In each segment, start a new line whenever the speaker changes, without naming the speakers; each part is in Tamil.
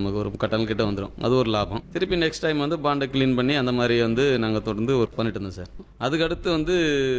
நமக்கு ஒரு கட்டல் கிட்ட வந்துடும் அது ஒரு லாபம் திருப்பி நெக்ஸ்ட் டைம் வந்து பாண்டை க்ளீன் பண்ணி அந்த மாதிரி வந்து நாங்கள் தொடர்ந்து ஒர்க் பண்ணிட்டு இருந்தோம் சார் அதுக்கடுத்து வந்து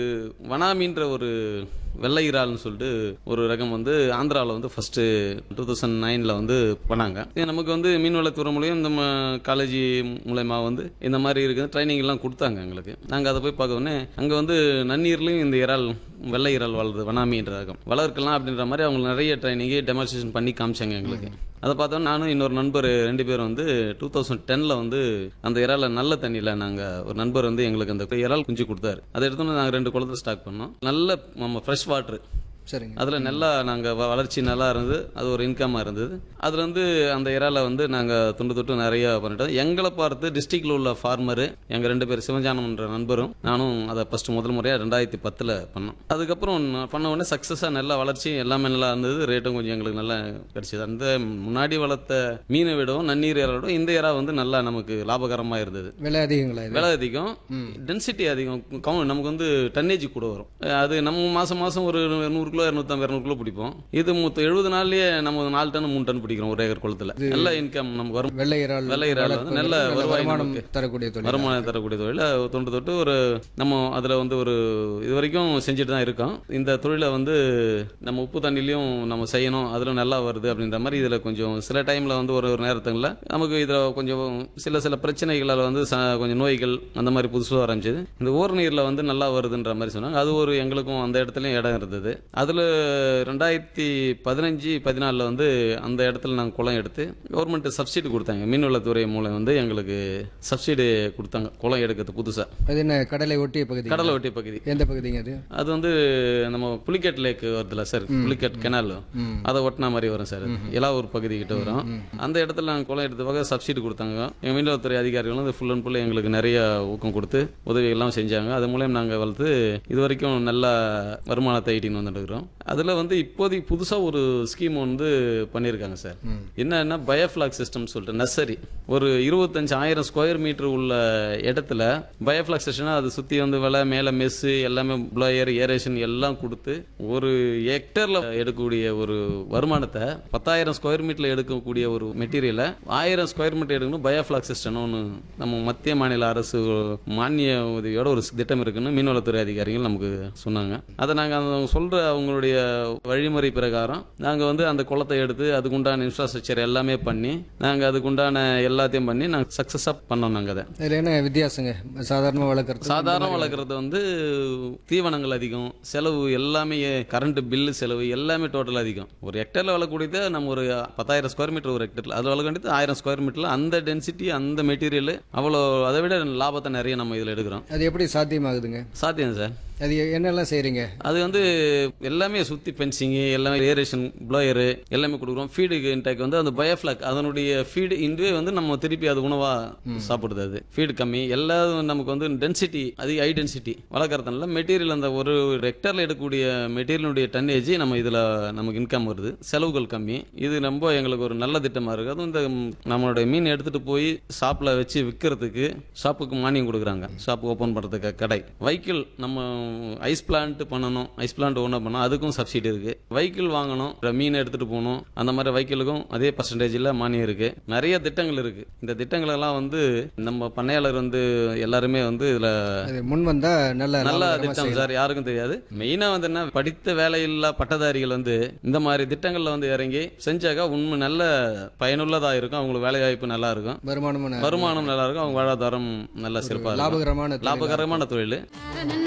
வனாமின்ற ஒரு வெள்ளை இறால்னு சொல்லிட்டு ஒரு ரகம் வந்து ஆந்திராவில் வந்து ஃபர்ஸ்ட் டூ தௌசண்ட் நைனில் வந்து பண்ணாங்க இது நமக்கு வந்து மீன்வளத்துறை மூலியம் இந்த காலேஜ் மூலயமா வந்து இந்த மாதிரி இருக்குது ட்ரைனிங் எல்லாம் கொடுத்தாங்க எங்களுக்கு நாங்கள் அதை போய் பார்க்க உடனே அங்கே வந்து நன்னீர்லையும் இந்த இறால் வெள்ளை இறால் வளருது வனாமின்ற ரகம் வளர்க்கலாம் அப்படின்ற மாதிரி அவங்க நிறைய ட்ரைனிங்கு டெமான்ஸ்ட்ரேஷன் பண்ணி காமிச்சாங்க எங்களுக்கு அதை பார்த்தோம் நானும் இன்னொரு நண்பர் ரெண்டு பேரும் வந்து டூ தௌசண்ட் டென்னில் வந்து அந்த இறால நல்ல தண்ணியில் நாங்கள் ஒரு நண்பர் வந்து எங்களுக்கு அந்த இறால் குஞ்சு கொடுத்தாரு அதை எடுத்தோன்னு நாங்கள் ரெண்டு குளத்தை ஸ்டாக் பண்ணோம் நல்ல நம்ம ஃப்ரெஷ் வாட்ரு
சரிங்க
அதில் நல்லா நாங்கள் வளர்ச்சி நல்லா இருந்தது அது ஒரு இன்கமாக இருந்தது அதில் வந்து அந்த இறால வந்து நாங்கள் துண்டு தொட்டு நிறைய பண்ணிட்டோம் எங்களை பார்த்து டிஸ்ட்ரிக்டில் உள்ள ஃபார்மரு எங்கள் ரெண்டு பேர் சிவஞானம்ன்ற நண்பரும் நானும் அதை ஃபர்ஸ்ட் முதல் முறையாக ரெண்டாயிரத்தி பத்தில் பண்ணோம் அதுக்கப்புறம் நான் பண்ண உடனே சக்ஸஸாக நல்லா வளர்ச்சி எல்லாமே நல்லா இருந்தது ரேட்டும் கொஞ்சம் எங்களுக்கு நல்லா கிடைச்சது அந்த முன்னாடி வளர்த்த மீனை விடவும் நன்னீர் இறால விடவும் இந்த இறா வந்து நல்லா நமக்கு லாபகரமாக இருந்தது
விலை அதிகங்களா இது
விலை அதிகம் டென்சிட்டி அதிகம் கவுண்ட் நமக்கு வந்து டன்னேஜ் கூட வரும் அது நம்ம மாசம் மாசம் ஒரு நூறு கிலோ இரநூத்தம்பது இரநூறு கிலோ பிடிப்போம் இது மொத்தம் எழுபது நாள்லயே நம்ம நாலு டன் மூணு டன் பிடிக்கிறோம் ஒரு ஏக்கர் குளத்துல நல்ல இன்கம் நமக்கு வரும்
வெள்ளை இறால்
வெள்ளை இறால் வந்து
வளர்ப்பு
நல்ல
நல்ல
வருவாய்
வருமானம்
நமக்கு.
தரக்கூடிய தொழில்
வருமானம் தரக்கூடிய தொழில் தொண்டு தொட்டு ஒரு நம்ம அதில் வந்து ஒரு இது வரைக்கும் செஞ்சுட்டு தான் இருக்கோம் இந்த தொழிலை வந்து நம்ம உப்பு தண்ணிலையும் நம்ம செய்யணும் அதில் நல்லா வருது அப்படின்ற மாதிரி இதில் கொஞ்சம் சில டைமில் வந்து ஒரு ஒரு நேரத்துங்களில் நமக்கு இதில் கொஞ்சம் சில சில பிரச்சனைகளால் வந்து ச- கொஞ்சம் நோய்கள் அந்த மாதிரி புதுசாக ஆரம்பிச்சது இந்த ஊர் நீரில் வந்து நல்லா வருதுன்ற மாதிரி சொன்னாங்க அது ஒரு எங்களுக்கும் அந்த இடத்துலையும் இடம் இருந்தது அதில் ரெண்டாயிரத்தி பதினஞ்சு பதினாலில் வந்து அந்த இடத்துல நாங்கள் குளம் எடுத்து கவர்மெண்ட் சப்சிடி கொடுத்தாங்க மீன்வளத்துறை மூலம் வந்து எங்களுக்கு சப்சிடி கொடுத்தாங்க குளம் எடுக்கிறது புதுசாக
அது என்ன கடலை ஒட்டிய பகுதி
கடலை ஒட்டிய பகுதி
எந்த பகுதிங்க அது
அது வந்து நம்ம புலிக்கட் லேக் வருதுல்ல சார் புலிக்கட் கெனால்
ம்.
அதை ஒட்டின மாதிரி வரும் சார் எலாவூர் பகுதி கிட்ட வரும் அந்த இடத்துல நாங்கள் குளம் எடுத்ததாக சப்சிடி கொடுத்தாங்க எங்கள் மீனவத்துறை அதிகாரிகள் வந்து ஃபுல் அண்ட் ஃபுல் எங்களுக்கு நிறைய ஊக்கம் கொடுத்து உதவி எல்லாம் செஞ்சாங்க அது மூலம் நாங்கள் வளர்த்து இது வரைக்கும் நல்ல வருமானத்தை ஈட்டின்னு வந்துட்டு இருக்கிறோம் அதில் வந்து இப்போதைக்கு புதுசாக ஒரு ஸ்கீம் வந்து பண்ணியிருக்காங்க சார் என்னன்னா பயோஃபிளாக் சிஸ்டம் சொல்லிட்டு நர்சரி ஒரு இருபத்தஞ்சு ஆயிரம் ஸ்கொயர் மீட்டர் உள்ள இடத்துல பயோஃபிளாக் சிஸ்டம்னா அது சுற்றி வந்து விலை மேலே மெஸ்ஸு எல்லாமே ப்ளோயர் ஏரேஷன் எல்லாம் கொடுத்து ஒரு ஹெக்டரில் எடுக்கக்கூடிய ஒரு வருமானத்தை பத்தாயிரம் ஸ்கொயர் மீட்டரில் எடுக்கக்கூடிய ஒரு மெட்டீரியலை ஆயிரம் ஸ்கொயர் மீட்டர் எடுக்கணும் பயோஃபிளாக் சிஸ்டம்னு ஒன்று நம்ம மத்திய மாநில அரசு மானிய உதவியோட ஒரு திட்டம் இருக்குன்னு மீன்வளத்துறை அதிகாரிகள் நமக்கு சொன்னாங்க அதை நாங்கள் அவங்க சொல்கிற அவங்களுடைய வழிமுறை பிரகாரம் நாங்கள் வந்து அந்த குளத்தை எடுத்து அதுக்குண்டான இன்ஃப்ராஸ்ட்ரக்சர் எல்லாமே பண்ணி நாங்கள் அதுக்குண்டான எல்லாத்தையும் பண்ணி நாங்கள் சக்ஸஸாக பண்ணோம் நாங்கள் அதை
இதுல என்ன வித்தியாசங்க சாதாரணமா வளர்க்கறது
சாதாரண வளர்க்குறது வந்து தீவனங்கள் அதிகம் செலவு எல்லாமே கரண்ட் பில்லு செலவு எல்லாமே டோட்டல் அதிகம் ஒரு ஹெக்டரில் வளர்க்கக்கூடியது நம்ம ஒரு பத்தாயிரம் ஸ்கொயர் மீட்டர் ஒரு ஹெக்டரில் அதில் வளர்க்க வேண்டியது ஆயிரம் ஸ்கொயர் மீட்டரில் அந்த டென்சிட்டி அந்த மெட்டீரியல் அவ்வளோ அதை விட லாபத்தை நிறைய நம்ம இதில் எடுக்கிறோம்
அது எப்படி சாத்தியமாகுதுங்க
சாத்தியம் சார்
அது என்னெல்லாம் செய்றீங்க
அது வந்து எல்லாமே சுற்றி பென்சிங்கு எல்லாமே ஏரேஷன் ப்ளோயரு எல்லாமே கொடுக்குறோம் ஃபீடுக்கு இன்டேக் வந்து அந்த பயோஃப்ளாக் அதனுடைய ஃபீடு இன்வே வந்து நம்ம திருப்பி அது உணவாக சாப்பிடுது அது ஃபீடு கம்மி எல்லாரும் நமக்கு வந்து டென்சிட்டி அதிக ஹை டென்சிட்டி வளர்க்குறதுனால மெட்டீரியல் அந்த ஒரு ஹெக்டரில் எடுக்கக்கூடிய மெட்டீரியலுடைய டன்னேஜ் நம்ம இதில் நமக்கு இன்கம் வருது செலவுகள் கம்மி இது ரொம்ப எங்களுக்கு ஒரு நல்ல திட்டமாக இருக்குது அதுவும் இந்த நம்மளுடைய மீன் எடுத்துகிட்டு போய் ஷாப்பில் வச்சு விற்கிறதுக்கு ஷாப்புக்கு மானியம் கொடுக்குறாங்க ஷாப் ஓப்பன் பண்ணுறதுக்கு கடை வைக்கிள் நம்ம ஐஸ் பிளான்ட் பண்ணணும் ஐஸ் பிளான்ட் ஓனர் பண்ணோம் அதுக்கும் சப்சிடி இருக்கு வைக்கிள் வாங்கணும் அப்புறம் மீன் எடுத்துட்டு போகணும் அந்த மாதிரி வைக்கிளுக்கும் அதே பர்சன்டேஜில் மானியம் இருக்கு நிறைய திட்டங்கள் இருக்கு இந்த திட்டங்கள் எல்லாம் வந்து நம்ம பண்ணையாளர் வந்து எல்லாருமே வந்து இதுல
அது முன் வந்தா நல்ல
நல்ல
லாபகரமா
திட்டம்
செய்யலாம்.
சார் யாருக்கும் தெரியாது மெயினா வந்து என்ன படித்த வேலையில்லா பட்டதாரிகள் வந்து இந்த மாதிரி திட்டங்கள்ல வந்து இறங்கி செஞ்சாக்கா உண்மை நல்ல பயனுள்ளதா இருக்கும் அவங்களுக்கு வேலை வாய்ப்பு நல்லா இருக்கும்
வருமானமும் ந-
வருமானம் நல்லா இருக்கும் அவங்க வாழ்வாதாரம் நல்ல சிறப்பாக இருக்கும்
லாபகரமான தொழிலா
லாபகரமான தொழில்